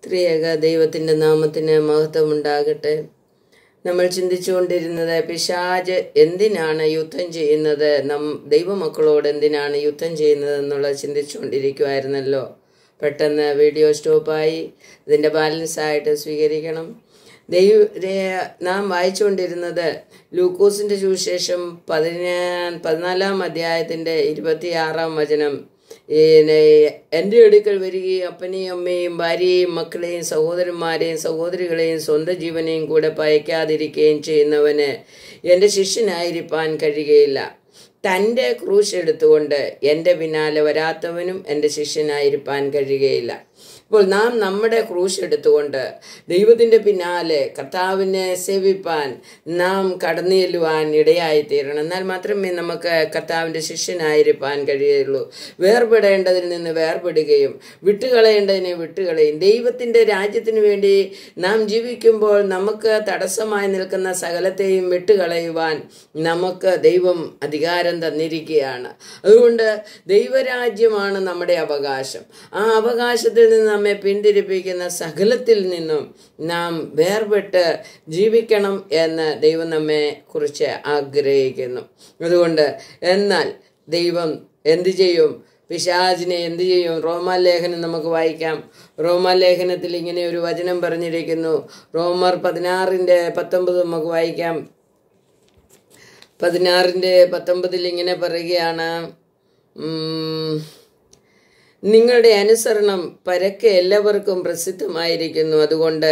ത്രിയേക ദൈവത്തിൻ്റെ നാമത്തിന് മഹത്വമുണ്ടാകട്ടെ നമ്മൾ ചിന്തിച്ചുകൊണ്ടിരുന്നത് പിശാജ് എന്തിനാണ് യുദ്ധം ചെയ്യുന്നത് നം ദൈവമക്കളോട് എന്തിനാണ് യുദ്ധം ചെയ്യുന്നത് എന്നുള്ളത് ചിന്തിച്ചുകൊണ്ടിരിക്കുമായിരുന്നല്ലോ പെട്ടെന്ന് വീഡിയോ സ്റ്റോപ്പായി ഇതിൻ്റെ ബാലൻസ് ആയിട്ട് സ്വീകരിക്കണം ദൈവ രേ- നാം വായിച്ചുകൊണ്ടിരുന്നത് ലൂക്കോസിൻ്റെ സുവിശേഷം പതിനാ പതിനാലാം അധ്യായത്തിൻ്റെ ഇരുപത്തിയാറാം വചനം പിന്നെ എൻ്റെ അടുക്കൽ വരികയും അപ്പനെയും അമ്മയും ഭാര്യയെയും മക്കളെയും സഹോദരന്മാരെയും സഹോദരികളെയും സ്വന്തം ജീവനെയും കൂടെ പയക്കാതിരിക്കുകയും ചെയ്യുന്നവന് എൻ്റെ ശിഷ്യനായിരിക്കാൻ കഴിയുകയില്ല തൻ്റെ ക്രൂശ് എടുത്തുകൊണ്ട് എൻ്റെ പിന്നാലെ വരാത്തവനും എൻ്റെ ശിഷ്യനായിരിക്കാൻ കഴിയുകയില്ല ഇപ്പോൾ നാം നമ്മുടെ ക്രൂശ് എടുത്തുകൊണ്ട് ദൈവത്തിൻ്റെ പിന്നാലെ കർത്താവിനെ സേവിപ്പാൻ നാം കടന്നു ചെല്ലുവാൻ ഇടയായി തീരണം എന്നാൽ മാത്രമേ നമുക്ക് കർത്താവിൻ്റെ ശിഷ്യനായിരിക്കാൻ കഴിയുള്ളൂ വേർപെടേണ്ടതിൽ നിന്ന് വേർപെടുകയും വിട്ടുകളയേണ്ടതിനെ വിട്ടുകളയും ദൈവത്തിൻ്റെ രാജ്യത്തിന് വേണ്ടി നാം ജീവിക്കുമ്പോൾ നമുക്ക് തടസ്സമായി നിൽക്കുന്ന സകലത്തെയും വിട്ടുകളയുവാൻ നമുക്ക് ദൈവം അധികാരം തന്നിരിക്കുകയാണ് അതുകൊണ്ട് ദൈവരാജ്യമാണ് നമ്മുടെ അവകാശം ആ അവകാശത്തിൽ നിന്ന് നമ്മെ പിന്തിരിപ്പിക്കുന്ന സകലത്തിൽ നിന്നും നാം വേർപെട്ട് ജീവിക്കണം എന്ന് ദൈവം നമ്മെ കുറിച്ച് ആഗ്രഹിക്കുന്നു അതുകൊണ്ട് എന്നാൽ ദൈവം എന്തു ചെയ്യും പിശാചിനെ എന്തു ചെയ്യും റോമാലേഖനം നമുക്ക് വായിക്കാം റോമാലേഖനത്തിൽ ഇങ്ങനെ ഒരു വചനം പറഞ്ഞിരിക്കുന്നു റോമർ പതിനാറിൻ്റെ പത്തൊമ്പത് നമുക്ക് വായിക്കാം പതിനാറിൻ്റെ പത്തൊമ്പതിൽ ഇങ്ങനെ പറയുകയാണ് ഉം, നിങ്ങളുടെ അനുസരണം പരക്കെ എല്ലാവർക്കും പ്രസിദ്ധമായിരിക്കുന്നു അതുകൊണ്ട്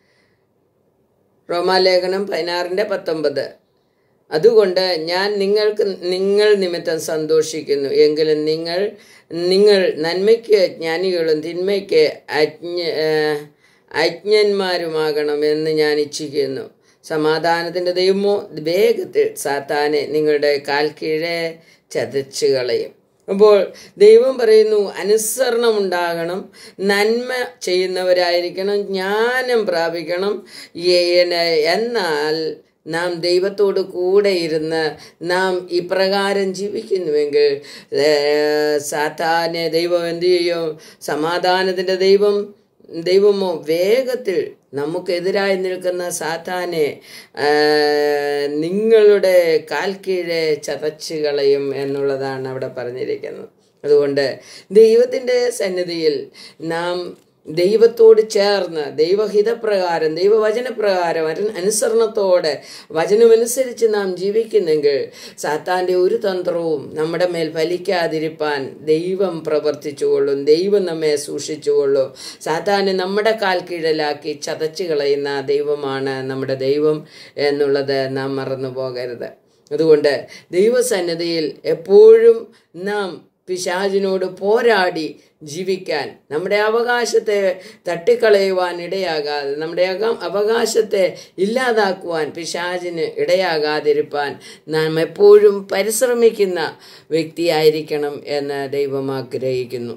റോമാലേഖനം പതിനാറിൻ്റെ പത്തൊമ്പത് അതുകൊണ്ട് ഞാൻ നിങ്ങൾക്ക് നിങ്ങൾ നിമിത്തം സന്തോഷിക്കുന്നു എങ്കിലും നിങ്ങൾ നിങ്ങൾ നന്മയ്ക്ക് ജ്ഞാനികളും തിന്മയ്ക്ക് അജ്ഞ ഏഹ് അജ്ഞന്മാരുമാകണം എന്ന് ഞാൻ ഇച്ഛിക്കുന്നു സമാധാനത്തിൻ്റെ ദൈവമോ വേഗത്തിൽ സാത്താനെ നിങ്ങളുടെ കാൽ കീഴെ ചതച്ചു കളയും അപ്പോൾ ദൈവം പറയുന്നു അനുസരണം ഉണ്ടാകണം നന്മ ചെയ്യുന്നവരായിരിക്കണം ജ്ഞാനം പ്രാപിക്കണം ഏന- എന്നാൽ നാം ദൈവത്തോട് കൂടെ ഇരുന്ന് നാം ഇപ്രകാരം ജീവിക്കുന്നുവെങ്കിൽ ഏർ, സാത്താനെ ദൈവം എന്തു ചെയ്യും സമാധാനത്തിൻ്റെ ദൈവം ദൈവമോ വേഗത്തിൽ നമുക്കെതിരായി നിൽക്കുന്ന സാത്താനെ ആ, നിങ്ങളുടെ കാൽ കീഴെ ചതച്ചു കളയും എന്നുള്ളതാണ് അവിടെ പറഞ്ഞിരിക്കുന്നത് അതുകൊണ്ട് ദൈവത്തിൻ്റെ സന്നിധിയിൽ നാം ദൈവത്തോട് ചേർന്ന് ദൈവഹിതപ്രകാരം ദൈവവചനപ്രകാരം അനു- അനുസരണത്തോടെ വചനമനുസരിച്ച് നാം ജീവിക്കുന്നെങ്കിൽ സാത്താൻ്റെ ഒരു തന്ത്രവും നമ്മുടെ മേൽ ഫലിക്കാതിരിപ്പാൻ ദൈവം പ്രവർത്തിച്ചുകൊള്ളും ദൈവം നമ്മെ സൂക്ഷിച്ചുകൊള്ളും സാത്താനെ നമ്മുടെ കാൽ കീഴലാക്കി ചതച്ചു കളയുന്ന ദൈവമാണ് നമ്മുടെ ദൈവം എന്നുള്ളത് നാം മറന്നു പോകരുത് അതുകൊണ്ട് ദൈവസന്നിധിയിൽ എപ്പോഴും നാം പിശാചിനോട് പോരാടി ജീവിക്കാൻ നമ്മുടെ അവകാശത്തെ തട്ടിക്കളയുവാൻ ഇടയാകാതെ നമ്മുടെ അക- അവകാശത്തെ ഇല്ലാതാക്കുവാൻ പിശാചിന് ഇടയാകാതിരിപ്പാൻ നാം എപ്പോഴും പരിശ്രമിക്കുന്ന വ്യക്തിയായിരിക്കണം എന്ന് ദൈവം ആഗ്രഹിക്കുന്നു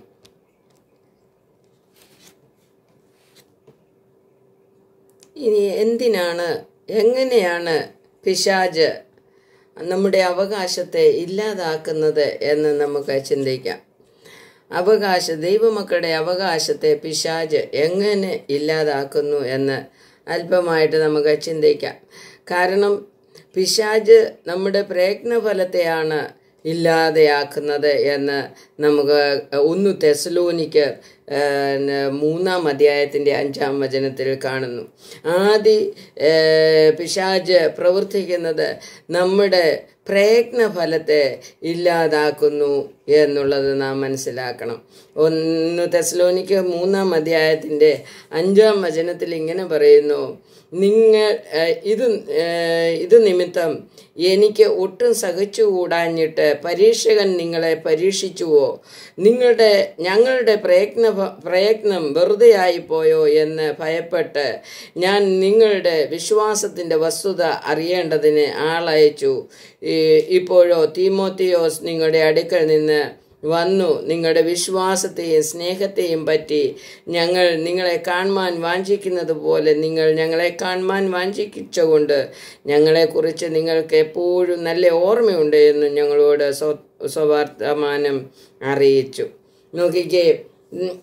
ഇനി എന്തിനാണ് എങ്ങനെയാണ് പിശാജ് നമ്മുടെ അവകാശത്തെ ഇല്ലാതാക്കുന്നത് എന്ന് നമുക്ക് ചിന്തിക്കാം അവകാശ ദൈവമക്കളുടെ അവകാശത്തെ പിശാജ് എങ്ങനെ ഇല്ലാതാക്കുന്നു എന്ന് അല്പമായിട്ട് നമുക്ക് ചിന്തിക്കാം കാരണം പിശാജ് നമ്മുടെ പ്രയത്നഫലത്തെയാണ് ഇല്ലാതെയാക്കുന്നത് എന്ന് നമുക്ക് ഒന്ന് തെസലോനിക്ക് ഏഹ്, മൂന്നാം അധ്യായത്തിൻ്റെ അഞ്ചാം വചനത്തിൽ കാണുന്നു ആദി ഏഹ്, പിശാജ് പ്രവർത്തിക്കുന്നത് നമ്മുടെ പ്രയത്നഫലത്തെ ഇല്ലാതാക്കുന്നു എന്നുള്ളത് നാം മനസ്സിലാക്കണം ഒന്ന് തെസലോനിക്ക് മൂന്നാം അധ്യായത്തിൻ്റെ അഞ്ചാം വചനത്തിൽ ഇങ്ങനെ പറയുന്നു നിങ്ങൾ ഏഹ്, ഇത് ഏഹ്, ഇത് നിമിത്തം എനിക്ക് ഒട്ടും സഹിച്ചുകൂടാഞ്ഞിട്ട് പരീക്ഷകൻ നിങ്ങളെ പരീക്ഷിച്ചുവോ നിങ്ങളുടെ ഞങ്ങളുടെ പ്രയത്ന പ്രയത്നം വെറുതെയായി പോയോ എന്ന് ഭയപ്പെട്ട് ഞാൻ നിങ്ങളുടെ വിശ്വാസത്തിൻ്റെ വസ്തുത അറിയേണ്ടതിന് ആളയച്ചു ഈ- ഇപ്പോഴോ തീമോത്തിയോസ് നിങ്ങളുടെ അടുക്കൽ നിന്ന് വന്നു നിങ്ങളുടെ വിശ്വാസത്തെയും സ്നേഹത്തെയും പറ്റി ഞങ്ങൾ നിങ്ങളെ കാണുവാൻ വാഞ്ചിക്കുന്നത് പോലെ നിങ്ങൾ ഞങ്ങളെ കാണുവാൻ വാഞ്ചിച്ചുകൊണ്ട് ഞങ്ങളെക്കുറിച്ച് നിങ്ങൾക്ക് എപ്പോഴും നല്ല ഓർമ്മയുണ്ട് എന്ന് ഞങ്ങളോട് സ്വ സ്വവർത്തമാനം അറിയിച്ചു നോക്കിക്കേ ഉം,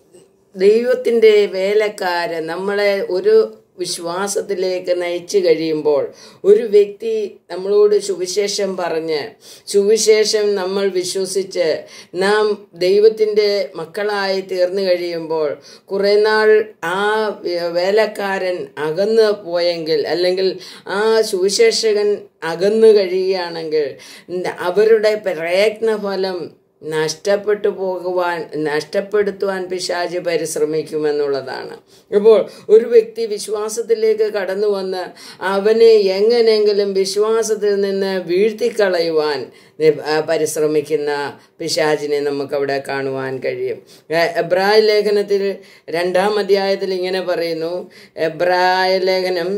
ദൈവത്തിൻ്റെ വേലക്കാരൻ നമ്മളെ ഒരു വിശ്വാസത്തിലേക്ക് നയിച്ചു കഴിയുമ്പോൾ ഒരു വ്യക്തി നമ്മളോട് സുവിശേഷം പറഞ്ഞ് സുവിശേഷം നമ്മൾ വിശ്വസിച്ച് നാം ദൈവത്തിൻ്റെ മക്കളായി തീർന്നു കഴിയുമ്പോൾ കുറേ നാൾ ആ വേലക്കാരൻ അകന്നു പോയെങ്കിൽ അല്ലെങ്കിൽ ആ സുവിശേഷകൻ അകന്നു കഴിയുകയാണെങ്കിൽ അവരുടെ പ്രയത്നഫലം നഷ്ടപ്പെട്ടു പോകുവാൻ നഷ്ടപ്പെടുത്തുവാൻ പിശാജ് പരിശ്രമിക്കുമെന്നുള്ളതാണ് ഇപ്പോൾ ഒരു വ്യക്തി വിശ്വാസത്തിലേക്ക് കടന്നു വന്ന് അവനെ എങ്ങനെയെങ്കിലും വിശ്വാസത്തിൽ നിന്ന് വീഴ്ത്തിക്കളയുവാൻ പരിശ്രമിക്കുന്ന പിശാജിനെ നമുക്കവിടെ കാണുവാൻ കഴിയും എബ്രായ ലേഖനത്തിൽ രണ്ടാം അധ്യായത്തിൽ ഇങ്ങനെ പറയുന്നു എബ്രായ ലേഖനം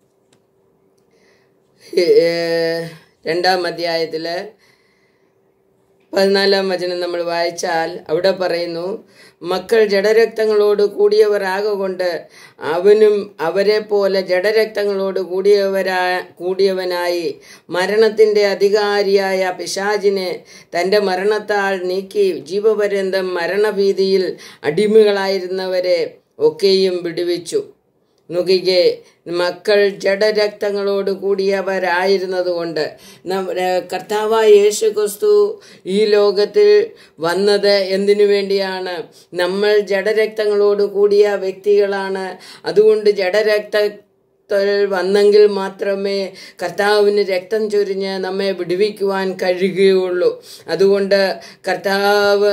രണ്ടാം അധ്യായത്തിൽ പതിനാലാം വചനം നമ്മൾ വായിച്ചാൽ അവിടെ പറയുന്നു മക്കൾ ജഡരക്തങ്ങളോട് കൂടിയവരാകൊണ്ട് അവനും അവരെ പോലെ ജഡരക്തങ്ങളോട് കൂടിയവരാ കൂടിയവനായി മരണത്തിൻ്റെ അധികാരിയായ പിശാജിനെ തൻ്റെ മരണത്താൽ നീക്കി ജീവപര്യന്തം മരണഭീതിയിൽ അടിമകളായിരുന്നവരെ ഒക്കെയും വിടുവിച്ചു നുകികെ മക്കൾ ജഡരക്തങ്ങളോട് കൂടിയവരായിരുന്നതുകൊണ്ട് കർത്താവായ യേശു ക്രിസ്തു ഈ ലോകത്തിൽ വന്നത് എന്തിനു വേണ്ടിയാണ് നമ്മൾ ജഡരക്തങ്ങളോട് കൂടിയ വ്യക്തികളാണ് അതുകൊണ്ട് ജഡരക്ത വന്നെങ്കിൽ മാത്രമേ കർത്താവിന് രക്തം ചൊരിഞ്ഞ് നമ്മെ വിടുവിക്കുവാൻ കഴിയുകയുള്ളൂ അതുകൊണ്ട് കർത്താവ്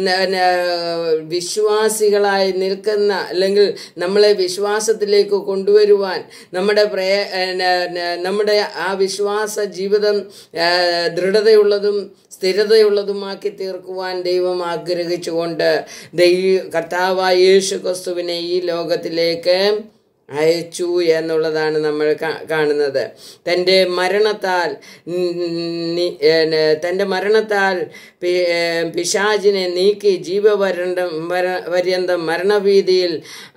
വിശ്വാസികളായി നിൽക്കുന്ന അല്ലെങ്കിൽ നമ്മളെ വിശ്വാസത്തിലേക്ക് കൊണ്ടുവരുവാൻ നമ്മുടെ പ്രയ നമ്മുടെ ആ വിശ്വാസ ജീവിതം ദൃഢതയുള്ളതും സ്ഥിരതയുള്ളതുമാക്കി തീർക്കുവാൻ ദൈവം ആഗ്രഹിച്ചുകൊണ്ട് ദൈവ കർത്താവായ യേശു ക്രിസ്തുവിനെ ഈ ലോകത്തിലേക്ക് അയച്ചു എന്നുള്ളതാണ് നമ്മൾ കാണുന്നത് തൻ്റെ മരണത്താൽ തൻ്റെ മരണത്താൽ പിശാചിനെ നീക്കി ജീവപര്യന്തം പര്യന്തം മരണഭീതിയിൽ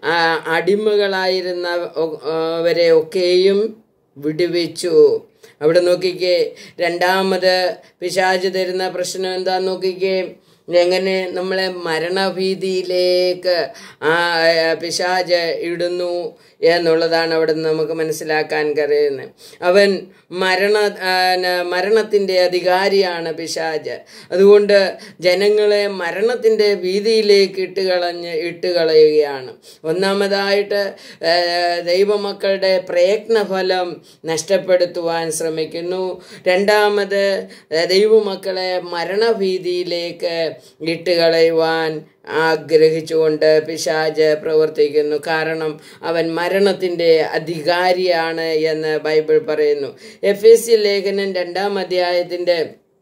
അടിമകളായിരുന്നവരെ ഒക്കെയും വിടുവിച്ചു അവിടെ നോക്കിക്കേ രണ്ടാമത് പിശാജ് തരുന്ന പ്രശ്നം എന്താന്ന് നോക്കിക്കേ എങ്ങനെ നമ്മളെ മരണഭീതിയിലേക്ക് ആ പിശാജ് ഇടുന്നു എന്നുള്ളതാണ് അവിടെ നിന്ന് നമുക്ക് മനസ്സിലാക്കാൻ കഴിയുന്നത് അവൻ മരണ മരണത്തിൻ്റെ അധികാരിയാണ് പിശാജ് അതുകൊണ്ട് ജനങ്ങളെ മരണത്തിൻ്റെ ഭീതിയിലേക്ക് ഇട്ടുകളഞ്ഞ് ഇട്ടുകളയുകയാണ് ഒന്നാമതായിട്ട് ദൈവമക്കളുടെ പ്രയത്നഫലം നഷ്ടപ്പെടുത്തുവാൻ ശ്രമിക്കുന്നു രണ്ടാമത് ദൈവമക്കളെ മരണഭീതിയിലേക്ക് ഇട്ടുകളയുവാൻ ആഗ്രഹിച്ചുകൊണ്ട് പിശാജ് പ്രവർത്തിക്കുന്നു കാരണം അവൻ മരണത്തിൻ്റെ അധികാരിയാണ് എന്ന് ബൈബിൾ പറയുന്നു എഫ് എസ് സി ലേഖനം രണ്ടാം അധ്യായത്തിൻ്റെ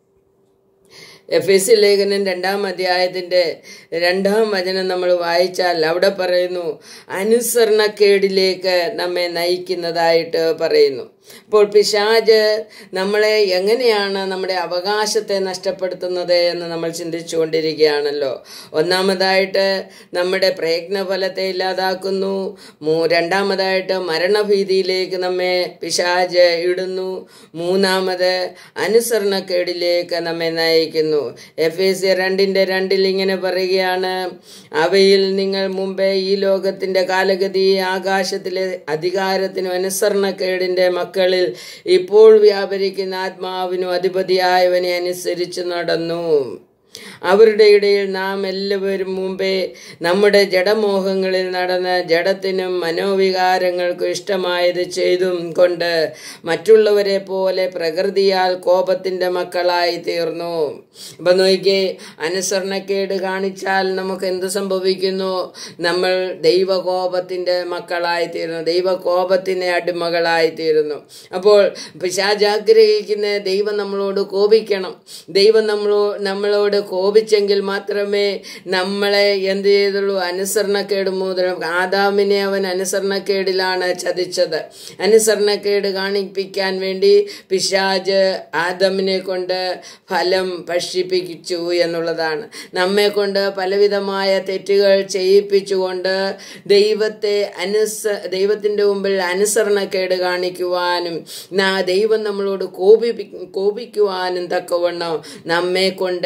എഫ് എസ് സി ലേഖനം രണ്ടാം അധ്യായത്തിൻ്റെ രണ്ടാം വചനം നമ്മൾ വായിച്ചാൽ അവിടെ പറയുന്നു അനുസരണക്കേടിലേക്ക് നമ്മെ നയിക്കുന്നതായിട്ട് പറയുന്നു ഇപ്പോൾ പിശാജ് നമ്മളെ എങ്ങനെയാണ് നമ്മുടെ അവകാശത്തെ നഷ്ടപ്പെടുത്തുന്നത് എന്ന് നമ്മൾ ചിന്തിച്ചുകൊണ്ടിരിക്കുകയാണല്ലോ ഒന്നാമതായിട്ട് നമ്മുടെ പ്രയത്നഫലത്തെ ഇല്ലാതാക്കുന്നു മൂ രണ്ടാമതായിട്ട് മരണഭീതിയിലേക്ക് നമ്മെ പിശാജ് ഇടുന്നു മൂന്നാമത് അനുസരണക്കേടിലേക്ക് നമ്മെ നയിക്കുന്നു എഫ് എ സി രണ്ടിൻ്റെ രണ്ടിൽ ഇങ്ങനെ പറയുകയാണ് അവയിൽ നിങ്ങൾ മുമ്പേ ഈ ലോകത്തിൻ്റെ കാലഗതി ആകാശത്തിലെ അധികാരത്തിനും അനുസരണക്കേടിൻ്റെ മക്കളിൽ ഇപ്പോൾ വ്യാപരിക്കുന്ന ആത്മാവിനും അധിപതിയായവനെ അനുസരിച്ച് നടന്നു അവരുടെ ഇടയിൽ നാം എല്ലാവരും മുമ്പേ നമ്മുടെ ജഡമോഹങ്ങളിൽ നടന്ന ജഡത്തിനും മനോവികാരങ്ങൾക്കും ഇഷ്ടമായത് ചെയ്തും കൊണ്ട് മറ്റുള്ളവരെ പോലെ പ്രകൃതിയാൽ കോപത്തിൻ്റെ മക്കളായി തീർന്നു അപ്പം നോക്കിയേ അനുസരണക്കേട് കാണിച്ചാൽ നമുക്ക് എന്ത് സംഭവിക്കുന്നു നമ്മൾ ദൈവകോപത്തിൻ്റെ മക്കളായി തീരുന്നു ദൈവകോപത്തിൻ്റെ അടിമകളായി തീരുന്നു അപ്പോൾ പിശാചാഗ്രഹിക്കുന്ന ദൈവം നമ്മളോട് കോപിക്കണം ദൈവം നമ്മളോ നമ്മളോട് കോപിച്ചെങ്കിൽ മാത്രമേ നമ്മളെ എന്ത് ചെയ്തുള്ളൂ അനുസരണക്കേട് മൂലം ആദാമിനെ അവൻ അനുസരണക്കേടിലാണ് ചതിച്ചത് അനുസരണക്കേട് കാണിപ്പിക്കാൻ വേണ്ടി പിശാജ് ആദമിനെ കൊണ്ട് ഫലം ഭക്ഷിപ്പിച്ചു എന്നുള്ളതാണ് നമ്മെ കൊണ്ട് പലവിധമായ തെറ്റുകൾ ചെയ്യിപ്പിച്ചുകൊണ്ട് ദൈവത്തെ അനുസ ദൈവത്തിൻ്റെ മുമ്പിൽ അനുസരണക്കേട് കാണിക്കുവാനും നാ ദൈവം നമ്മളോട് കോപി കോപിക്കുവാനും തക്കവണ്ണം നമ്മെ കൊണ്ട് പ്ര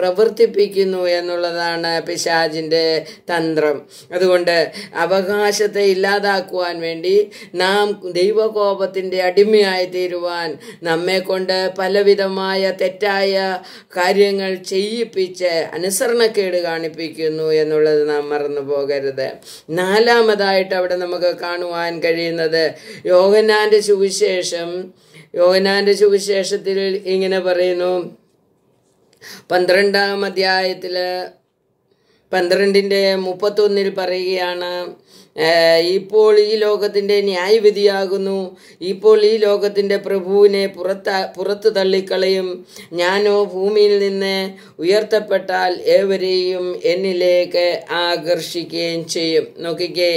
പ്രവർത്തിപ്പിക്കുന്നു എന്നുള്ളതാണ് പിശാജിൻ്റെ തന്ത്രം അതുകൊണ്ട് അവകാശത്തെ ഇല്ലാതാക്കുവാൻ വേണ്ടി നാം ദൈവകോപത്തിൻ്റെ അടിമയായി തീരുവാൻ നമ്മെ കൊണ്ട് പലവിധമായ തെറ്റായ കാര്യങ്ങൾ ചെയ്യിപ്പിച്ച് അനുസരണക്കേട് കാണിപ്പിക്കുന്നു എന്നുള്ളത് നാം മറന്നു പോകരുത് നാലാമതായിട്ട് അവിടെ നമുക്ക് കാണുവാൻ കഴിയുന്നത് യോഹനാന്റെ സുവിശേഷം യോഹനാന്റെ സുവിശേഷത്തിൽ ഇങ്ങനെ പറയുന്നു പന്ത്രണ്ടാം അധ്യായത്തിൽ പന്ത്രണ്ടിൻ്റെ മുപ്പത്തൊന്നിൽ പറയുകയാണ് ഏഹ്, ഇപ്പോൾ ഈ ലോകത്തിൻ്റെ ന്യായവിധിയാകുന്നു ഇപ്പോൾ ഈ ലോകത്തിൻ്റെ പ്രഭുവിനെ പുറത്ത പുറത്തു തള്ളിക്കളയും ഞാനോ ഭൂമിയിൽ നിന്ന് ഉയർത്തപ്പെട്ടാൽ ഏവരെയും എന്നിലേക്ക് ആകർഷിക്കുകയും ചെയ്യും നോക്കിക്കേ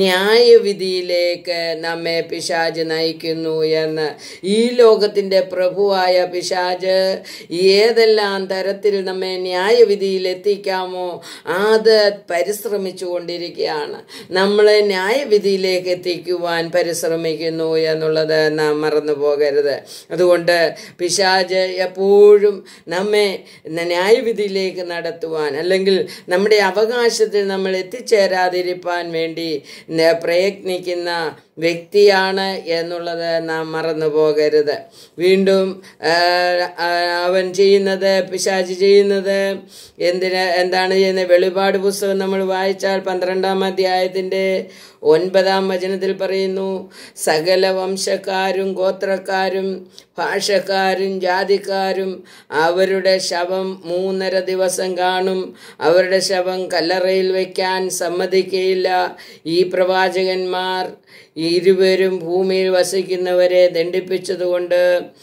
ന്യായവിധിയിലേക്ക് നമ്മെ പിശാജ് നയിക്കുന്നു എന്ന് ഈ ലോകത്തിൻ്റെ പ്രഭുവായ പിശാജ് ഏതെല്ലാം തരത്തിൽ നമ്മെ ന്യായവിധിയിൽ എത്തിക്കാമോ അത് പരിശ്രമിച്ചു കൊണ്ടിരിക്കുകയാണ് നമ്മളെ ന്യായവിധിയിലേക്ക് എത്തിക്കുവാൻ പരിശ്രമിക്കുന്നു എന്നുള്ളത് നാം മറന്നു പോകരുത് അതുകൊണ്ട് പിശാജ് എപ്പോഴും നമ്മെ ന്യായവിധിയിലേക്ക് നടത്തുവാൻ അല്ലെങ്കിൽ നമ്മുടെ അവകാശത്തിൽ നമ്മൾ എത്തിച്ചേരാതിരിക്കാൻ വേണ്ടി ന- പ്രയത്നിക്കുന്ന വ്യക്തിയാണ് എന്നുള്ളത് നാം മറന്നു പോകരുത് വീണ്ടും ആ, ആ, അവൻ ചെയ്യുന്നത് പിശാചി ചെയ്യുന്നത് എന്തിന് എന്താണ് ചെയ്യുന്നത് വെളിപാട് പുസ്തകം നമ്മൾ വായിച്ചാൽ പന്ത്രണ്ടാം അധ്യായത്തിൻ്റെ ഒൻപതാം വചനത്തിൽ പറയുന്നു സകല വംശക്കാരും ഗോത്രക്കാരും ഭാഷക്കാരും ജാതിക്കാരും അവരുടെ ശവം മൂന്നര ദിവസം കാണും അവരുടെ ശവം കല്ലറയിൽ വയ്ക്കാൻ സമ്മതിക്കയില്ല ഈ പ്രവാചകന്മാർ ഇരുവരും ഭൂമിയിൽ വസിക്കുന്നവരെ ദണ്ഡിപ്പിച്ചതുകൊണ്ട്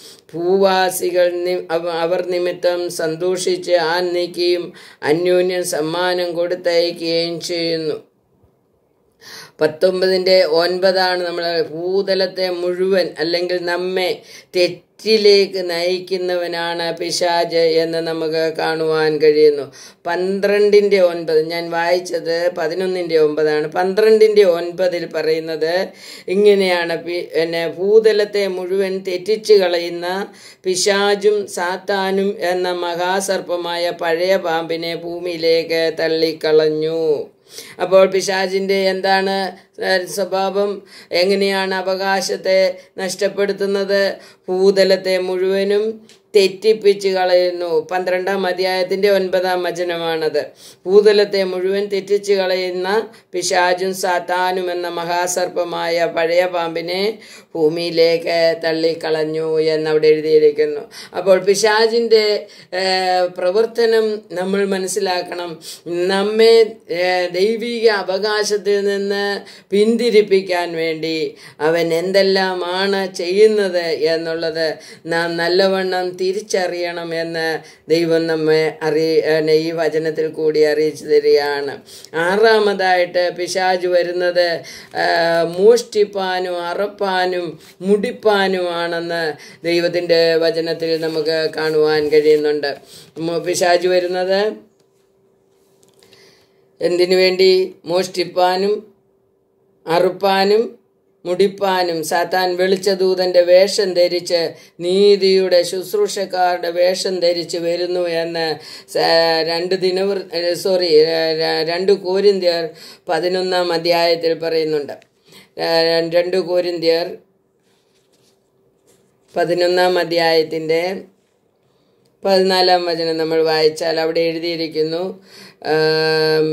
ഭൂവാസികൾ നി- അവ- അവർ നിമിത്തം സന്തോഷിച്ച് ആ നീക്കിയും അന്യോന്യം സമ്മാനം കൊടുത്തയക്കുകയും ചെയ്യുന്നു പത്തൊമ്പതിൻ്റെ ഒൻപതാണ് നമ്മൾ ഭൂതലത്തെ മുഴുവൻ അല്ലെങ്കിൽ നമ്മെ തെറ്റിലേക്ക് നയിക്കുന്നവനാണ് പിശാജ് എന്ന് നമുക്ക് കാണുവാൻ കഴിയുന്നു പന്ത്രണ്ടിൻ്റെ ഒൻപത് ഞാൻ വായിച്ചത് പതിനൊന്നിൻ്റെ ഒമ്പതാണ് പന്ത്രണ്ടിൻ്റെ ഒൻപതിൽ പറയുന്നത് ഇങ്ങനെയാണ് പി- പിന്നെ ഭൂതലത്തെ മുഴുവൻ തെറ്റിച്ച് കളയുന്ന പിശാജും സാത്താനും എന്ന മഹാസർപ്പമായ പഴയ പാമ്പിനെ ഭൂമിയിലേക്ക് തള്ളിക്കളഞ്ഞു അപ്പോൾ പിശാചിൻ്റെ എന്താണ് ഏഹ്, സ്വഭാവം എങ്ങനെയാണ് അവകാശത്തെ നഷ്ടപ്പെടുത്തുന്നത് ഭൂതലത്തെ മുഴുവനും തെറ്റിപ്പിച്ച് കളയുന്നു പന്ത്രണ്ടാം അധ്യായത്തിൻ്റെ ഒൻപതാം വചനമാണത് ഭൂതലത്തെ മുഴുവൻ തെറ്റിച്ച് കളയുന്ന പിശാചും സാത്താനും എന്ന മഹാസർപ്പമായ പഴയ പാമ്പിനെ ഭൂമിയിലേക്ക് തള്ളിക്കളഞ്ഞു എന്നവിടെ എഴുതിയിരിക്കുന്നു അപ്പോൾ പിശാചിൻ്റെ ഏഹ്, പ്രവർത്തനം നമ്മൾ മനസ്സിലാക്കണം നമ്മെ ഏഹ്, ദൈവിക അവകാശത്തിൽ നിന്ന് പിന്തിരിപ്പിക്കാൻ വേണ്ടി അവൻ എന്തെല്ലാമാണ് ചെയ്യുന്നത് എന്നുള്ളത് നാം നല്ലവണ്ണം തിരിച്ചറിയണം എന്ന് ദൈവം നമ്മെ അറി ഏഹ്, ഈ വചനത്തിൽ കൂടി അറിയിച്ചു തരികയാണ് ആറാമതായിട്ട് പിശാജ് വരുന്നത് ഏഹ്, മോഷ്ടിപ്പാനും അറപ്പാനും മുടിപ്പാനുമാണെന്ന് ദൈവത്തിൻ്റെ വചനത്തിൽ നമുക്ക് കാണുവാൻ കഴിയുന്നുണ്ട് മു- പിശാജ് വരുന്നത് എന്തിനു വേണ്ടി മോഷ്ടിപ്പാനും അറുപ്പാനും മുടിപ്പാനും സാത്താൻ വെളിച്ചദൂതന്റെ വേഷം ധരിച്ച് നീതിയുടെ ശുശ്രൂഷക്കാരുടെ വേഷം ധരിച്ച് വരുന്നു എന്ന് സ- രണ്ട് ദിനവർ സോറി രണ്ട് കോരിന്ത്യർ പതിനൊന്നാം അധ്യായത്തിൽ പറയുന്നുണ്ട് ര- രണ്ട് കോരിന്ത്യർ പതിനൊന്നാം അധ്യായത്തിൻ്റെ പതിനാലാം വചനം നമ്മൾ വായിച്ചാൽ അവിടെ എഴുതിയിരിക്കുന്നു ആം,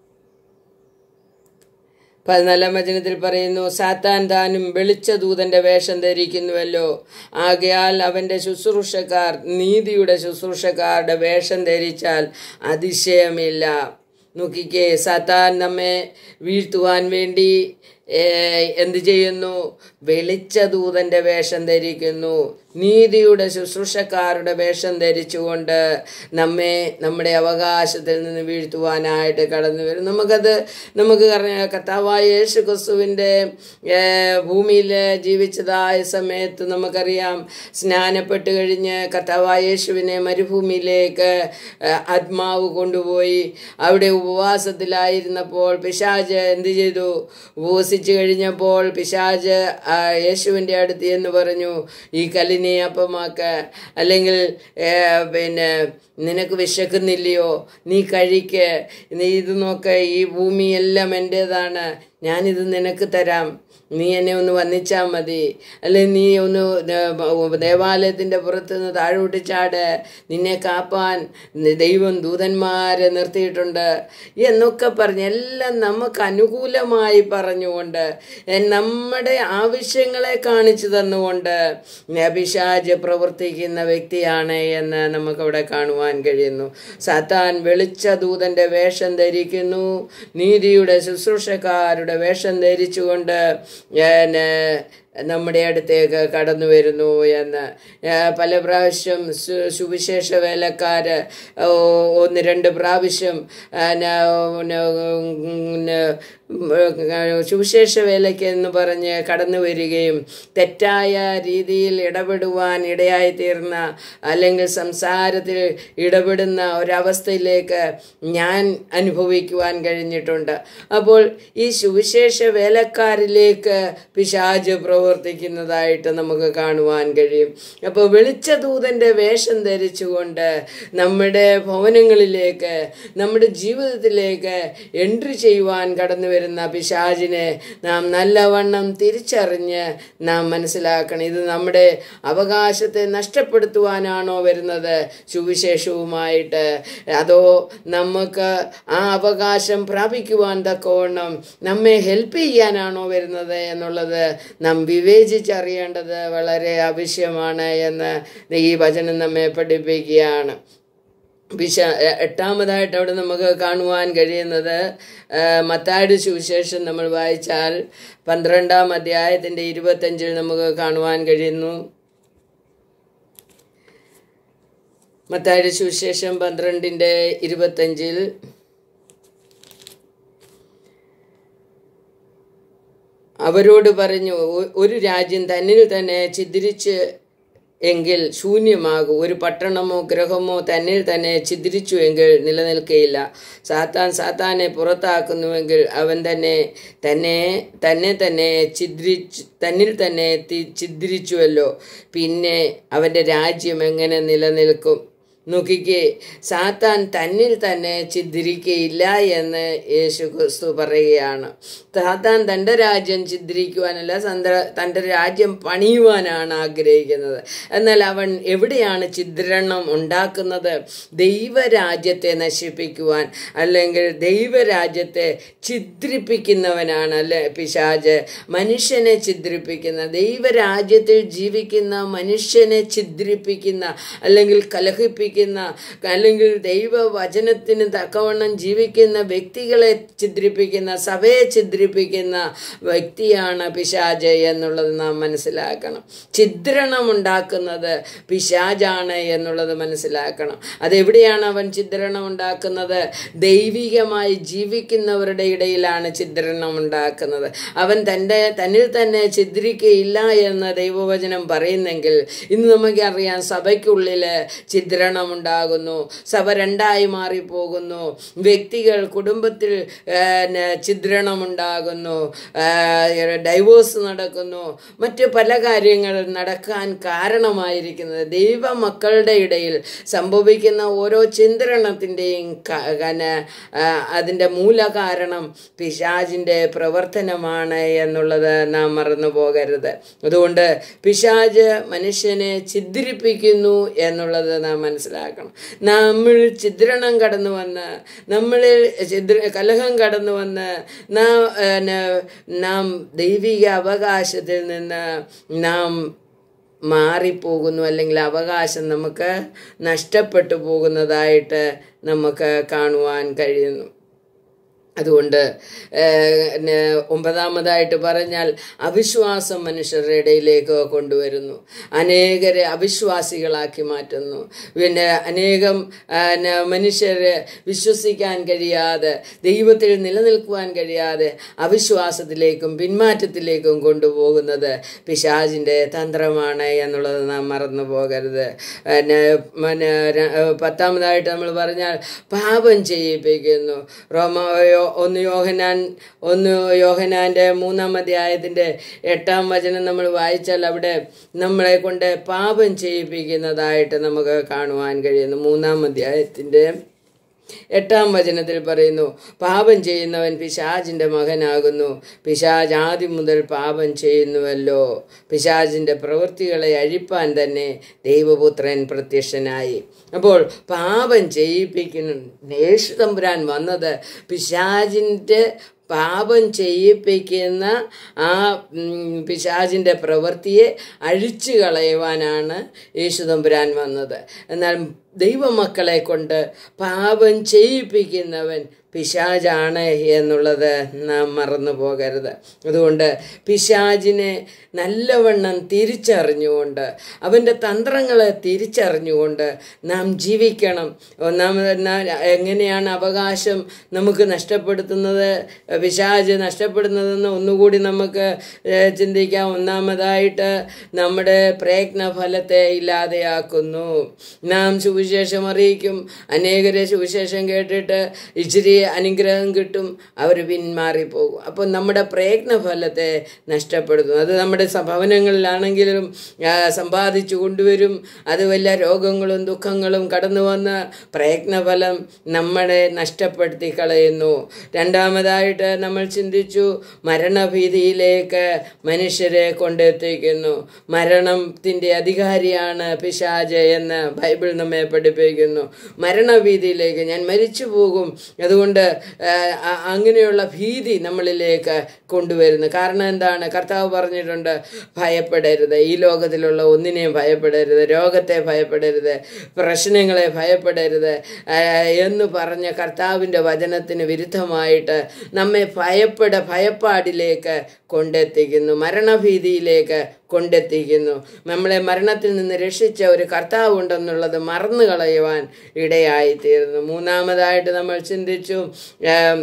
പതിനാലാം വചനത്തിൽ പറയുന്നു സാത്താൻ താനും വെളിച്ചദൂതന്റെ വേഷം ധരിക്കുന്നുവല്ലോ ആകയാൽ അവന്റെ ശുശ്രൂഷക്കാർ നീതിയുടെ ശുശ്രൂഷക്കാരുടെ വേഷം ധരിച്ചാൽ അതിശയമില്ല നോക്കിക്കേ സാത്താൻ നമ്മെ വീഴ്ത്തുവാൻ വേണ്ടി ഏഹ്, എന്ത് ചെയ്യുന്നു വെളിച്ചദൂതന്റെ വേഷം ധരിക്കുന്നു നീതിയുടെ ശുശ്രൂഷക്കാരുടെ വേഷം ധരിച്ചുകൊണ്ട് നമ്മെ നമ്മുടെ അവകാശത്തിൽ നിന്ന് വീഴ്ത്തുവാനായിട്ട് കടന്നു വരും നമുക്കത് നമുക്ക് അറിയാം കർത്താവായ യേശു ക്രിസ്തുവിൻ്റെ ഭൂമിയിൽ ജീവിച്ചതായ സമയത്ത് നമുക്കറിയാം സ്നാനപ്പെട്ട് കഴിഞ്ഞ് കർത്താവായ യേശുവിനെ മരുഭൂമിയിലേക്ക് ഏഹ്, ആത്മാവ് കൊണ്ടുപോയി അവിടെ ഉപവാസത്തിലായിരുന്നപ്പോൾ പിശാജ് എന്ത് ചെയ്തു ഉപവസിച്ചു കഴിഞ്ഞപ്പോൾ പിശാജ് ആ, യേശുവിൻ്റെ അടുത്ത് എന്ന് പറഞ്ഞു ഈ കല്ലിനെ നീ അപ്പമാക്ക അല്ലെങ്കിൽ ഏ, പിന്നെ നിനക്ക് വിശക്കുന്നില്ലയോ നീ കഴിക്ക് നീ ഇത് നോക്ക ഈ ഭൂമിയെല്ലാം എൻ്റേതാണ് ഞാനിത് നിനക്ക് തരാം നീ എന്നെ ഒന്ന് വന്നിച്ചാൽ മതി അല്ലെ നീ ഒന്ന് ദേ- ദേവാലയത്തിൻ്റെ പുറത്ത് നിന്ന് താഴോട്ട് ചാട് നിന്നെ കാപ്പാൻ ദൈവം ദൂതന്മാരെ നിർത്തിയിട്ടുണ്ട് എന്നൊക്കെ പറഞ്ഞ് എല്ലാം നമുക്ക് അനുകൂലമായി പറഞ്ഞുകൊണ്ട് എ, നമ്മുടെ ആവശ്യങ്ങളെ കാണിച്ചു തന്നുകൊണ്ട് അഭിഷാജ് പ്രവർത്തിക്കുന്ന വ്യക്തിയാണ് എന്ന് നമുക്കവിടെ കാണുവാൻ കഴിയുന്നു സാത്താൻ വെളിച്ച ദൂതന്റെ വേഷം ധരിക്കുന്നു നീതിയുടെ ശുശ്രൂഷക്കാരുടെ വേഷം ധരിച്ചുകൊണ്ട് പിന്നെ നമ്മുടെ അടുത്തേക്ക് കടന്നു വരുന്നു എന്ന് ആ, പല പ്രാവശ്യം സു- സുവിശേഷ വേലക്കാര് ഓ, ഒന്ന് രണ്ട് പ്രാവശ്യം ആ, ന- ന- ന- സുവിശേഷ വേലയ്ക്ക് എന്ന് പറഞ്ഞ് കടന്നു വരികയും തെറ്റായ രീതിയിൽ ഇടപെടുവാൻ ഇടയായി തീർന്ന അല്ലെങ്കിൽ സംസാരത്തിൽ ഇടപെടുന്ന ഒരവസ്ഥയിലേക്ക് ഞാൻ അനുഭവിക്കുവാൻ കഴിഞ്ഞിട്ടുണ്ട് അപ്പോൾ ഈ സുവിശേഷ വേലക്കാരിലേക്ക് പിശാജ് പ്രവർത്തിക്കുന്നതായിട്ട് നമുക്ക് കാണുവാൻ കഴിയും അപ്പോൾ വെളിച്ചദൂതൻ്റെ വേഷം ധരിച്ചുകൊണ്ട് നമ്മുടെ ഭവനങ്ങളിലേക്ക് നമ്മുടെ ജീവിതത്തിലേക്ക് എൻട്രി ചെയ്യുവാൻ കടന്നു വരുന്ന പിശാചിനെ നാം നല്ലവണ്ണം തിരിച്ചറിഞ്ഞ് നാം മനസ്സിലാക്കണം ഇത് നമ്മുടെ അവകാശത്തെ നഷ്ടപ്പെടുത്തുവാനാണോ വരുന്നത് സുവിശേഷവുമായിട്ട് അതോ നമുക്ക് ആ അവകാശം പ്രാപിക്കുവാൻ തക്കവണ്ണം നമ്മെ ഹെൽപ്പ് ചെയ്യാനാണോ വരുന്നത് എന്നുള്ളത് നാം വിവേചിച്ചറിയേണ്ടത് വളരെ ആവശ്യമാണ് എന്ന് ഈ വചനം നമ്മെ പഠിപ്പിക്കുകയാണ് വിശ എട്ടാമതായിട്ട് അവിടെ നമുക്ക് കാണുവാൻ കഴിയുന്നത് ആ, മത്തായുടെ സുവിശേഷം നമ്മൾ വായിച്ചാൽ പന്ത്രണ്ടാം അധ്യായത്തിൻ്റെ ഇരുപത്തഞ്ചിൽ നമുക്ക് കാണുവാൻ കഴിയുന്നു മത്തായുടെ സുവിശേഷം പന്ത്രണ്ടിൻ്റെ ഇരുപത്തഞ്ചിൽ അവരോട് പറഞ്ഞു "ഒ- ഒരു രാജ്യം തന്നിൽ തന്നെ ചിദ്രിച്ച് എങ്കിൽ ശൂന്യമാകും ഒരു പട്ടണമോ ഗ്രഹമോ തന്നിൽ തന്നെ ചിദ്രിച്ചു എങ്കിൽ നിലനിൽക്കയില്ല സാത്താൻ സാത്താനെ പുറത്താക്കുന്നുവെങ്കിൽ അവൻ തന്നെ തന്നെ തന്നെ തന്നെ ചിദ്രിച്ച് തന്നിൽ തന്നെ തി- ചിദ്രിച്ചുവല്ലോ പിന്നെ അവൻ്റെ രാജ്യം എങ്ങനെ നിലനിൽക്കും നോക്കിക്കേ സാത്താൻ തന്നിൽ തന്നെ ചിദ്രിക്കയില്ല എന്ന് യേശു ക്രിസ്തു പറയുകയാണ് സാത്താൻ തൻ്റെ രാജ്യം ചിദ്രിക്കുവാനല്ല സന്ത തൻ്റെ രാജ്യം പണിയുവാനാണ് ആഗ്രഹിക്കുന്നത് എന്നാൽ അവൻ എവിടെയാണ് ചിദ്രണം ഉണ്ടാക്കുന്നത് ദൈവരാജ്യത്തെ നശിപ്പിക്കുവാൻ അല്ലെങ്കിൽ ദൈവരാജ്യത്തെ ഛിദ്രിപ്പിക്കുന്നവനാണ് അല്ലെ പിശാജ് മനുഷ്യനെ ഛിദ്രിപ്പിക്കുന്ന ദൈവരാജ്യത്തിൽ ജീവിക്കുന്ന മനുഷ്യനെ ഛിദ്രിപ്പിക്കുന്ന അല്ലെങ്കിൽ കലഹിപ്പിക്കുന്ന അല്ലെങ്കിൽ ദൈവവചനത്തിന് തക്കവണ്ണം ജീവിക്കുന്ന വ്യക്തികളെ ഛിദ്രിപ്പിക്കുന്ന സഭയെ ഛിദ്രിപ്പിക്കുന്ന വ്യക്തിയാണ് പിശാജ് എന്നുള്ളത് നാം മനസ്സിലാക്കണം ഛിദ്രണം ഉണ്ടാക്കുന്നത് പിശാജാണ് എന്നുള്ളത് മനസ്സിലാക്കണം അതെവിടെയാണ് അവൻ ഛിദ്രണം ഉണ്ടാക്കുന്നത് ദൈവികമായി ജീവിക്കുന്നവരുടെ ഇടയിലാണ് ഛിദ്രണം ഉണ്ടാക്കുന്നത് അവൻ തൻ്റെ തന്നിൽ തന്നെ ഛിദ്രിക്കയില്ല എന്ന് ദൈവവചനം പറയുന്നെങ്കിൽ ഇന്ന് നമുക്കറിയാം സഭയ്ക്കുള്ളിൽ ഛിദ്രണം ഉണ്ടാകുന്നു സഭ രണ്ടായി മാറിപ്പോകുന്നു വ്യക്തികൾ കുടുംബത്തിൽ ആ, ന- ഛിദ്രണം ഉണ്ടാകുന്നു ആ, ഡൈവോഴ്സ് നടക്കുന്നു മറ്റ് പല കാര്യങ്ങൾ നടക്കാൻ കാരണമായിരിക്കുന്നത് ദൈവമക്കളുടെ ഇടയിൽ സംഭവിക്കുന്ന ഓരോ ചിന്തരണത്തിൻ്റെയും അതിൻ്റെ മൂലകാരണം പിശാജിൻ്റെ പ്രവർത്തനമാണ് എന്നുള്ളത് നാം മറന്നു പോകരുത് അതുകൊണ്ട് പിശാജ് മനുഷ്യനെ ഛിദ്രിപ്പിക്കുന്നു എന്നുള്ളത് നാം മനസ്സിലാക്കണം നമ്മൾ ഛിദ്രണം കടന്നു വന്ന് നമ്മളിൽ ഛിദ്ര കലഹം കടന്നു വന്ന് നാം ഏഹ്, നാം ദൈവിക അവകാശത്തിൽ നിന്ന് നാം മാറിപ്പോകുന്നു അല്ലെങ്കിൽ അവകാശം നമുക്ക് നഷ്ടപ്പെട്ടു പോകുന്നതായിട്ട് നമുക്ക് കാണുവാൻ കഴിയുന്നു അതുകൊണ്ട് ഏഹ്, ന- ഒമ്പതാമതായിട്ട് പറഞ്ഞാൽ അവിശ്വാസം മനുഷ്യരുടെ ഇടയിലേക്ക് കൊണ്ടുവരുന്നു അനേകരെ അവിശ്വാസികളാക്കി മാറ്റുന്നു പിന്നെ അനേകം ആ, ന- മനുഷ്യരെ വിശ്വസിക്കാൻ കഴിയാതെ ദൈവത്തിൽ നിലനിൽക്കുവാൻ കഴിയാതെ അവിശ്വാസത്തിലേക്കും പിന്മാറ്റത്തിലേക്കും കൊണ്ടുപോകുന്നത് പിശാജിൻ്റെ തന്ത്രമാണ് എന്നുള്ളത് നാം മറന്നു പോകരുത് പിന്നെ പിന്നെ ര- പത്താമതായിട്ട് നമ്മൾ പറഞ്ഞാൽ പാപം ചെയ്യിപ്പിക്കുന്നു റോമ യോ ഒന്ന് യോഹനാൻ ഒന്ന് യോഹനാൻ്റെ മൂന്നാം അധ്യായത്തിൻ്റെ എട്ടാം വചനം നമ്മൾ വായിച്ചാൽ അവിടെ നമ്മളെ കൊണ്ട് പാപം ചെയ്യിപ്പിക്കുന്നതായിട്ട് നമുക്ക് കാണുവാൻ കഴിയുന്നു മൂന്നാം അധ്യായത്തിൻ്റെ എട്ടാം വചനത്തിൽ പറയുന്നു പാപം ചെയ്യുന്നവൻ പിശാജിൻ്റെ മകനാകുന്നു പിശാജ് ആദ്യം മുതൽ പാപം ചെയ്യുന്നുവല്ലോ പിശാജിൻ്റെ പ്രവൃത്തികളെ അഴിപ്പാൻ തന്നെ ദൈവപുത്രൻ പ്രത്യക്ഷനായി അപ്പോൾ പാപം ചെയ്യിപ്പിക്കുന്നു യേശു തമ്പുരാൻ വന്നത് പിശാജിൻ്റെ പാപം ചെയ്യിപ്പിക്കുന്ന ആ ഉം, പിശാചിൻ്റെ പ്രവൃത്തിയെ അഴിച്ചു കളയുവാനാണ് യേശുതമ്പുരാൻ വന്നത് എന്നാൽ ദൈവമക്കളെ കൊണ്ട് പാപം ചെയ്യിപ്പിക്കുന്നവൻ പിശാജാണ് എന്നുള്ളത് നാം മറന്നു പോകരുത് അതുകൊണ്ട് പിശാജിനെ നല്ലവണ്ണം തിരിച്ചറിഞ്ഞുകൊണ്ട് അവൻ്റെ തന്ത്രങ്ങളെ തിരിച്ചറിഞ്ഞുകൊണ്ട് നാം ജീവിക്കണം ഒന്നാമത് എന്നാൽ എങ്ങനെയാണ് അവകാശം നമുക്ക് നഷ്ടപ്പെടുത്തുന്നത് പിശാജ് നഷ്ടപ്പെടുന്നതെന്ന് ഒന്നുകൂടി നമുക്ക് ഏഹ്, ചിന്തിക്കാം ഒന്നാമതായിട്ട് നമ്മുടെ പ്രയത്നഫലത്തെ ഇല്ലാതെയാക്കുന്നു നാം സുവിശേഷം അറിയിക്കും അനേകരെ സുവിശേഷം കേട്ടിട്ട് ഇച്ചിരി അനുഗ്രഹം കിട്ടും അവർ പിന്മാറിപ്പോകും അപ്പോൾ നമ്മുടെ പ്രയത്നഫലത്തെ നഷ്ടപ്പെടുത്തും അത് നമ്മുടെ സ- ഭവനങ്ങളിലാണെങ്കിലും ആ, സമ്പാദിച്ചു കൊണ്ടുവരും അത് വല്ല രോഗങ്ങളും ദുഃഖങ്ങളും കടന്നു വന്ന് പ്രയത്നഫലം നമ്മളെ നഷ്ടപ്പെടുത്തി കളയുന്നു രണ്ടാമതായിട്ട് നമ്മൾ ചിന്തിച്ചു മരണഭീതിയിലേക്ക് മനുഷ്യരെ കൊണ്ടെത്തിക്കുന്നു മരണത്തിൻ്റെ അധികാരിയാണ് പിശാജ് എന്ന് ബൈബിൾ നമ്മെ പഠിപ്പിക്കുന്നു മരണഭീതിയിലേക്ക് ഞാൻ മരിച്ചു പോകും അതുകൊണ്ട് ആ, അ- അങ്ങനെയുള്ള ഭീതി നമ്മളിലേക്ക് കൊണ്ടുവരുന്നു കാരണം എന്താണ് കർത്താവ് പറഞ്ഞിട്ടുണ്ട് ഭയപ്പെടരുത് ഈ ലോകത്തിലുള്ള ഒന്നിനെയും ഭയപ്പെടരുത് രോഗത്തെ ഭയപ്പെടരുത് പ്രശ്നങ്ങളെ ഭയപ്പെടരുത് ആ, എന്ന് പറഞ്ഞ കർത്താവിൻ്റെ വചനത്തിന് വിരുദ്ധമായിട്ട് നമ്മെ ഭയപ്പെട ഭയപ്പാടിലേക്ക് കൊണ്ടെത്തിക്കുന്നു മരണഭീതിയിലേക്ക് കൊണ്ടെത്തിക്കുന്നു നമ്മളെ മരണത്തിൽ നിന്ന് രക്ഷിച്ച ഒരു കർത്താവ് ഉണ്ടെന്നുള്ളത് മറന്നു കളയുവാൻ ഇടയായിത്തീരുന്നു മൂന്നാമതായിട്ട് നമ്മൾ ചിന്തിച്ചു ആം,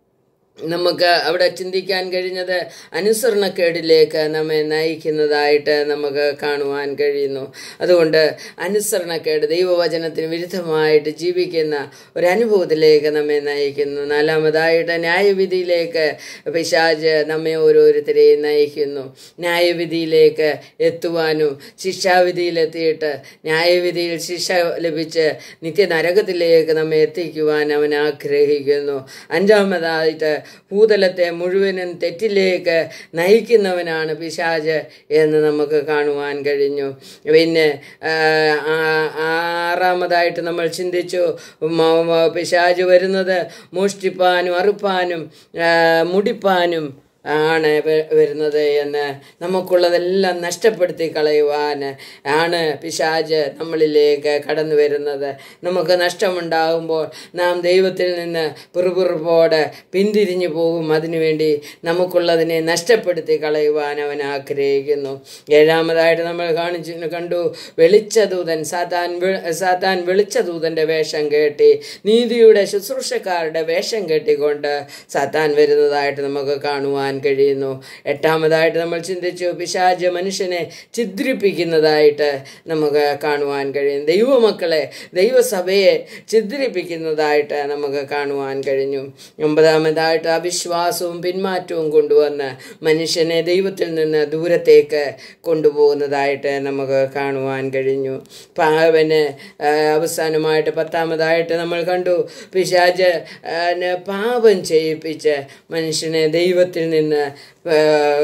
നമുക്ക് അവിടെ ചിന്തിക്കാൻ കഴിഞ്ഞത് അനുസരണക്കേടിലേക്ക് നമ്മെ നയിക്കുന്നതായിട്ട് നമുക്ക് കാണുവാൻ കഴിയുന്നു അതുകൊണ്ട് അനുസരണക്കേട് ദൈവവചനത്തിന് വിരുദ്ധമായിട്ട് ജീവിക്കുന്ന ഒരു അനുഭവത്തിലേക്ക് നമ്മെ നയിക്കുന്നു നാലാമതായിട്ട് ന്യായവിധിയിലേക്ക് പിശാജ് നമ്മെ ഓരോരുത്തരെയും നയിക്കുന്നു ന്യായവിധിയിലേക്ക് എത്തുവാനും ശിക്ഷാവിധിയിലെത്തിയിട്ട് ന്യായവിധിയിൽ ശിക്ഷ ലഭിച്ച് നിത്യനരകത്തിലേക്ക് നമ്മെ എത്തിക്കുവാൻ അവൻ ആഗ്രഹിക്കുന്നു അഞ്ചാമതായിട്ട് ഭൂതലത്തെ മുഴുവനും തെറ്റിലേക്ക് നയിക്കുന്നവനാണ് പിശാജ് എന്ന് നമുക്ക് കാണുവാൻ കഴിഞ്ഞു പിന്നെ ആ, ആ- ആറാമതായിട്ട് നമ്മൾ ചിന്തിച്ചു മ- മ- പിശാജ് വരുന്നത് മോഷ്ടിപ്പാനും അറുപ്പാനും ആ, മുടിപ്പാനും ആണ് വ- വരുന്നത് എന്ന് നമുക്കുള്ളതെല്ലാം നഷ്ടപ്പെടുത്തി കളയുവാൻ ആണ് പിശാജ് നമ്മളിലേക്ക് കടന്നു വരുന്നത് നമുക്ക് നഷ്ടമുണ്ടാകുമ്പോൾ നാം ദൈവത്തിൽ നിന്ന് പിറുപിറുപ്പോടെ പിന്തിരിഞ്ഞു പോകും അതിനുവേണ്ടി നമുക്കുള്ളതിനെ നഷ്ടപ്പെടുത്തി കളയുവാൻ അവൻ ആഗ്രഹിക്കുന്നു ഏഴാമതായിട്ട് നമ്മൾ കാണിച്ചു കണ്ടു വെളിച്ചദൂതൻ സാത്താൻ വെ- സാത്താൻ വെളിച്ചദൂതൻ്റെ വേഷം കെട്ടി നീതിയുടെ ശുശ്രൂഷക്കാരുടെ വേഷം കെട്ടിക്കൊണ്ട് സാത്താൻ വരുന്നതായിട്ട് നമുക്ക് കാണുവാൻ കഴിയുന്നു എട്ടാമതായിട്ട് നമ്മൾ ചിന്തിച്ചു പിശാജ് മനുഷ്യനെ ഛിദ്രിപ്പിക്കുന്നതായിട്ട് നമുക്ക് കാണുവാൻ കഴിയും ദൈവമക്കളെ ദൈവസഭയെ ഛിദ്രിപ്പിക്കുന്നതായിട്ട് നമുക്ക് കാണുവാൻ കഴിഞ്ഞു ഒമ്പതാമതായിട്ട് അവിശ്വാസവും പിന്മാറ്റവും കൊണ്ടുവന്ന് മനുഷ്യനെ ദൈവത്തിൽ നിന്ന് ദൂരത്തേക്ക് കൊണ്ടുപോകുന്നതായിട്ട് നമുക്ക് കാണുവാൻ കഴിഞ്ഞു പാവന് ആ, അവസാനമായിട്ട് പത്താമതായിട്ട് നമ്മൾ കണ്ടു പിശാജ് ആ, ന് പാപം ചെയ്യിപ്പിച്ച് മനുഷ്യനെ ദൈവത്തിൽ നിന്ന് ആ,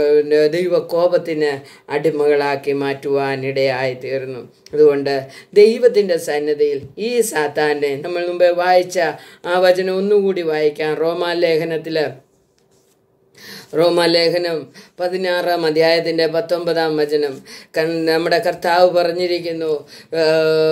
ദൈവകോപത്തിന് അടിമകളാക്കി മാറ്റുവാൻ ഇടയായി തീർന്നു അതുകൊണ്ട് ദൈവത്തിൻ്റെ സന്നദ്ധയിൽ ഈ സാത്താനെ നമ്മൾ മുമ്പേ വായിച്ച ആ വചനം ഒന്നുകൂടി വായിക്കാം റോമാലേഖനത്തിൽ റോമാലേഖനം പതിനാറാം അധ്യായത്തിൻ്റെ പത്തൊമ്പതാം വചനം കൺ- നമ്മുടെ കർത്താവ് പറഞ്ഞിരിക്കുന്നു ആ,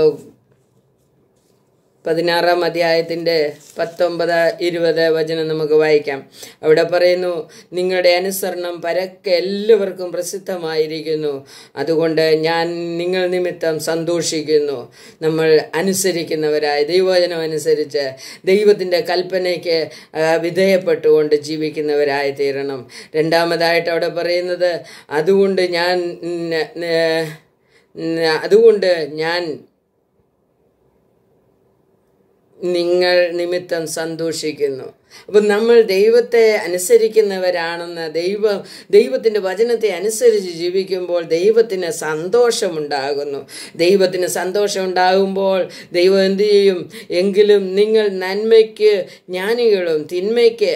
പതിനാറാം അധ്യായത്തിൻ്റെ പത്തൊമ്പത് ഇരുപത് വചനം നമുക്ക് വായിക്കാം അവിടെ പറയുന്നു നിങ്ങളുടെ അനുസരണം പരക്കെ എല്ലാവർക്കും പ്രസിദ്ധമായിരിക്കുന്നു അതുകൊണ്ട് ഞാൻ നിങ്ങൾ നിമിത്തം സന്തോഷിക്കുന്നു നമ്മൾ അനുസരിക്കുന്നവരായി ദൈവവചനം അനുസരിച്ച് ദൈവത്തിൻ്റെ കൽപ്പനയ്ക്ക് ആ, വിധേയപ്പെട്ടുകൊണ്ട് ജീവിക്കുന്നവരായി തീരണം രണ്ടാമതായിട്ട് അവിടെ പറയുന്നത് അതുകൊണ്ട് ഞാൻ ന- ന- അതുകൊണ്ട് ഞാൻ നിങ്ങൾ നിമിത്തം സന്തോഷിക്കുന്നു അപ്പം നമ്മൾ ദൈവത്തെ അനുസരിക്കുന്നവരാണെന്ന് ദൈവം ദൈവത്തിൻ്റെ വചനത്തെ അനുസരിച്ച് ജീവിക്കുമ്പോൾ ദൈവത്തിന് സന്തോഷമുണ്ടാകുന്നു ദൈവത്തിന് സന്തോഷമുണ്ടാകുമ്പോൾ ദൈവം എന്തു ചെയ്യും എങ്കിലും നിങ്ങൾ നന്മയ്ക്ക് ജ്ഞാനികളും തിന്മയ്ക്ക്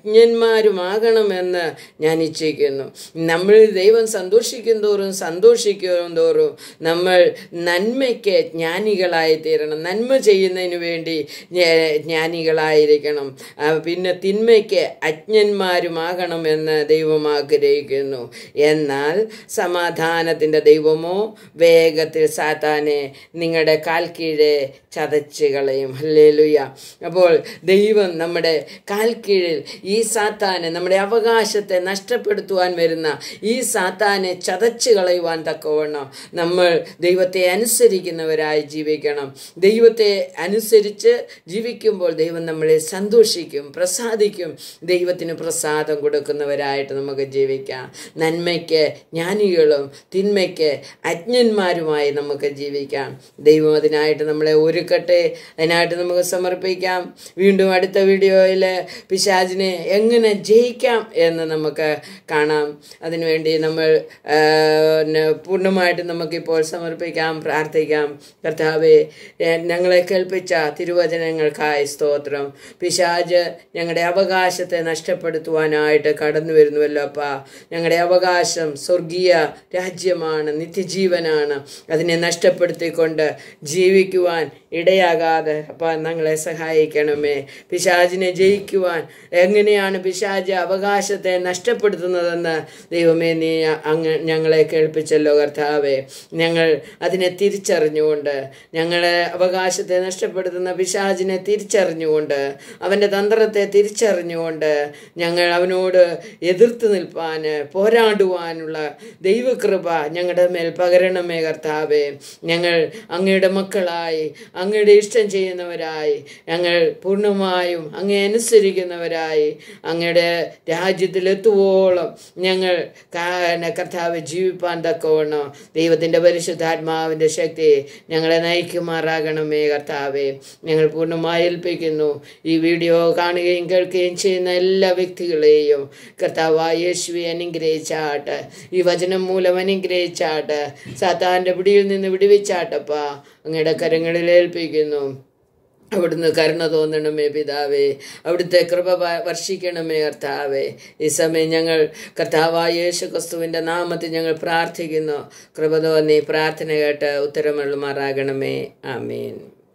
അജ്ഞന്മാരുമാകണമെന്ന് ഞാൻ ഇച്ഛിക്കുന്നു നമ്മൾ ദൈവം സന്തോഷിക്കും തോറും സന്തോഷിക്കും തോറും നമ്മൾ നന്മയ്ക്ക് ജ്ഞാനികളായി തീരണം നന്മ ചെയ്യുന്നതിന് വേണ്ടി ജ്ഞ- ജ്ഞാനികളായിരിക്കണം ആ, പിന്നെ തിന്മയ്ക്ക് അജ്ഞന്മാരുമാകണമെന്ന് ദൈവം ആഗ്രഹിക്കുന്നു എന്നാൽ സമാധാനത്തിൻ്റെ ദൈവമോ വേഗത്തിൽ സാത്താനെ നിങ്ങളുടെ കാൽ കീഴെ ചതച്ച് കളയും ഹല്ലേലൂയ അപ്പോൾ ദൈവം നമ്മുടെ കാൽ കീഴിൽ ഈ സാത്താനെ നമ്മുടെ അവകാശത്തെ നഷ്ടപ്പെടുത്തുവാൻ വരുന്ന ഈ സാത്താനെ ചതച്ച് കളയുവാൻ തക്കവണ്ണം നമ്മൾ ദൈവത്തെ അനുസരിക്കുന്നവരായി ജീവിക്കണം ദൈവത്തെ അനുസരിച്ച് ജീവിക്കുമ്പോൾ ദൈവം നമ്മളെ സന്തോഷിക്കും പ്രസാദിക്കും ദൈവത്തിന് പ്രസാദം കൊടുക്കുന്നവരായിട്ട് നമുക്ക് ജീവിക്കാം നന്മയ്ക്ക് ജ്ഞാനികളും തിന്മയ്ക്ക് അജ്ഞന്മാരുമായി നമുക്ക് ജീവിക്കാം ദൈവം അതിനായിട്ട് നമ്മളെ ഒരുക്കട്ടെ അതിനായിട്ട് നമുക്ക് സമർപ്പിക്കാം വീണ്ടും അടുത്ത വീഡിയോയിൽ പിശാചിനെ എങ്ങനെ ജയിക്കാം എന്ന് നമുക്ക് കാണാം അതിനുവേണ്ടി നമ്മൾ ആ, പിന്നെ പൂർണ്ണമായിട്ട് നമുക്കിപ്പോൾ സമർപ്പിക്കാം പ്രാർത്ഥിക്കാം കർത്താവെ ഏ, ഞങ്ങളെ കേൾപ്പിച്ച തിരുവചനങ്ങൾക്കായി സ്തോത്രം പിശാജ് ഞങ്ങളുടെ അവകാശത്തെ നഷ്ടപ്പെടുത്തുവാനായിട്ട് കടന്നു വരുന്നുവല്ലോ അപ്പാ ഞങ്ങളുടെ അവകാശം സ്വർഗീയ രാജ്യമാണ് നിത്യജീവനാണ് അതിനെ നഷ്ടപ്പെടുത്തിക്കൊണ്ട് ജീവിക്കുവാൻ ഇടയാകാതെ അപ്പാ ഞങ്ങളെ സഹായിക്കണമേ പിശാജിനെ ജയിക്കുവാൻ എങ്ങനെയാണ് പിശാജ് അവകാശത്തെ നഷ്ടപ്പെടുത്തുന്നതെന്ന് ദൈവമേ നീ അങ്ങ് ഞങ്ങളെ കേൾപ്പിച്ചല്ലോ കർത്താവേ ഞങ്ങൾ അതിനെ തിരിച്ചറിഞ്ഞുകൊണ്ട് ഞങ്ങളെ അവകാശത്തെ നഷ്ടപ്പെടുത്തുന്ന പിശാജിനെ തിരിച്ചറിഞ്ഞുകൊണ്ട് അവൻ്റെ തന്ത്രത്തെ തിരിച്ചറിഞ്ഞുകൊണ്ട് ഞങ്ങൾ അവനോട് എതിർത്ത് നിൽപ്പാൻ പോരാടുവാനുള്ള ദൈവകൃപ ഞങ്ങളുടെ മേൽ പകരണമേ കർത്താവേ ഞങ്ങൾ അങ്ങയുടെ മക്കളായി അങ്ങയുടെ ഇഷ്ടം ചെയ്യുന്നവരായി ഞങ്ങൾ പൂർണ്ണമായും അങ്ങേ അനുസരിക്കുന്നവരായി അങ്ങയുടെ രാജ്യത്തിലെത്തുവോളം ഞങ്ങൾ കാ- കർത്താവ് ജീവിപ്പാൻ തക്കവണ്ണം ദൈവത്തിൻ്റെ പരിശുദ്ധാത്മാവിൻ്റെ ശക്തി ഞങ്ങളെ നയിക്കുമാറാകണമേ കർത്താവെ ഞങ്ങൾ പൂർണ്ണമായി ഏൽപ്പിക്കുന്നു ഈ വീഡിയോ കാണുകയും കേൾക്കുകയും ചെയ്യുന്ന എല്ലാ വ്യക്തികളെയും കർത്താവായ യേശുവെ അനുഗ്രഹിച്ചാട്ട് ഈ വചനം മൂലം അനുഗ്രഹിച്ചാട്ട് സാത്താൻ്റെ പിടിയിൽ നിന്ന് വിടുവിച്ചാട്ടപ്പാ അങ്ങയുടെ കരങ്ങളിൽ ഏൽപ്പിക്കുന്നു അവിടുന്ന് കരുണ തോന്നണമേ പിതാവേ അവിടുത്തെ കൃപ വ- വർഷിക്കണമേ കർത്താവേ ഈ സമയം ഞങ്ങൾ കർത്താവായ യേശു ക്രിസ്തുവിൻ്റെ നാമത്തിൽ ഞങ്ങൾ പ്രാർത്ഥിക്കുന്നു കൃപ തോന്നി പ്രാർത്ഥന കേട്ട് ഉത്തരമുള്ളുമാറാകണമേ ആമീൻ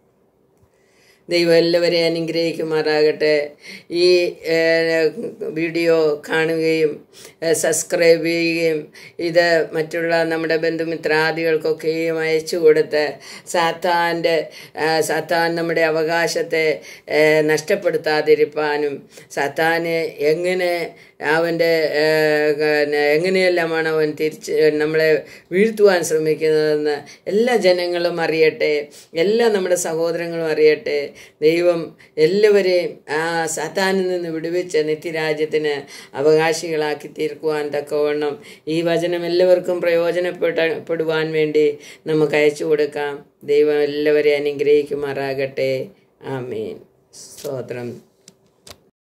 ദൈവം എല്ലാവരെയും അനുഗ്രഹിക്കുമാറാകട്ടെ ഈ ഏഹ്, വീഡിയോ കാണുകയും ഏഹ്, സബ്സ്ക്രൈബ് ചെയ്യുകയും ഇത് മറ്റുള്ള നമ്മുടെ ബന്ധുമിത്രാദികൾക്കൊക്കെയും അയച്ചു കൊടുത്ത് സാത്താൻ്റെ ഏഹ്, സാത്താൻ നമ്മുടെ അവകാശത്തെ ഏഹ്, നഷ്ടപ്പെടുത്താതിരിപ്പാനും സാത്താനെ എങ്ങനെ അവൻ്റെ ഏഹ്, പിന്നെ എങ്ങനെയെല്ലാമാണ് അവൻ തിരിച്ച് നമ്മളെ വീഴ്ത്തുവാൻ ശ്രമിക്കുന്നതെന്ന് എല്ലാ ജനങ്ങളും അറിയട്ടെ എല്ലാ നമ്മുടെ സഹോദരങ്ങളും അറിയട്ടെ ദൈവം എല്ലാവരെയും ആ സത്താനിൽ നിന്ന് വിടുവിച്ച് നിത്യരാജ്യത്തിന് അവകാശികളാക്കി തീർക്കുവാൻ തക്കവണ്ണം ഈ വചനം എല്ലാവർക്കും പ്രയോജനപ്പെട്ട പെടുവാൻ വേണ്ടി നമുക്ക് അയച്ചു കൊടുക്കാം ദൈവം എല്ലാവരെയും അനുഗ്രഹിക്കുമാറാകട്ടെ ആമീൻ സ്തോത്രം